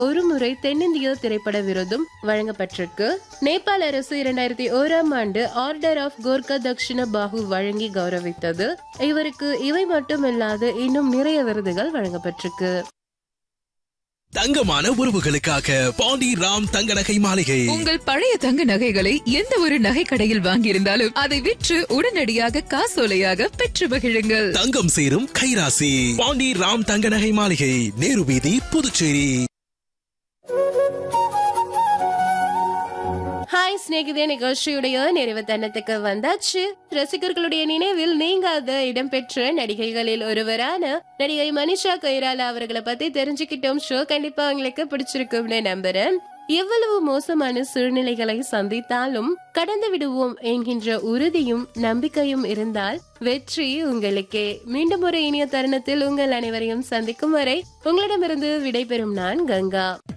ஒரு முறை தென்னிந்திய திரைப்பட விருதும் வழங்கப்பட்டிருக்கு நேபாள அரசு இரண்டாயிரத்தி ஓராம் ஆண்டு ஆர்டர் ஆஃப் கோர்க்கா தக்ஷிண பாகு வழங்கி கௌரவித்தது இவருக்கு இவை மட்டுமில்லாது இன்னும் நிறைய விருதுகள் வழங்கப்பட்டிருக்கு தங்கமான உறவுகளுக்காக பாண்டி ராம் தங்க நகை மாளிகை உங்கள் பழைய தங்க நகைகளை எந்த ஒரு நகை கடையில் வாங்கியிருந்தாலும் அதை விற்று உடனடியாக காசோலையாக பெற்று மகிழுங்கள் தங்கம் சேரும் கைராசி பாண்டி ராம் தங்க நகை மாளிகை நேரு வீதி புதுச்சேரி ஹாய் சிநேகிதே நிகழ்ச்சியுடைய நிறைவு தருணத்துக்கு வந்தாச்சு ரசிகர்களுடைய நினைவில் நீங்காத இடம்பெற்ற நடிகைகளில் ஒருவரான நடிகை மனிஷா கொய்ராலா அவர்களை பத்தி தெரிஞ்சுக்கிட்டோம் ஷோ கண்டிப்பா உங்களுக்கு பிடிச்சிருக்கும்னு நம்புறேன் எவ்வளவு மோசமான சூழ்நிலைகளை சந்தித்தாலும் கடந்து விடுவோம் என்கின்ற உறுதியும் நம்பிக்கையும் இருந்தால் வெற்றி உங்களுக்கே மீண்டும் ஒரு இனிய தருணத்தில் உங்கள் அனைவரையும் சந்திக்கும் வரை உங்களிடமிருந்து விடைபெறும் நான் கங்கா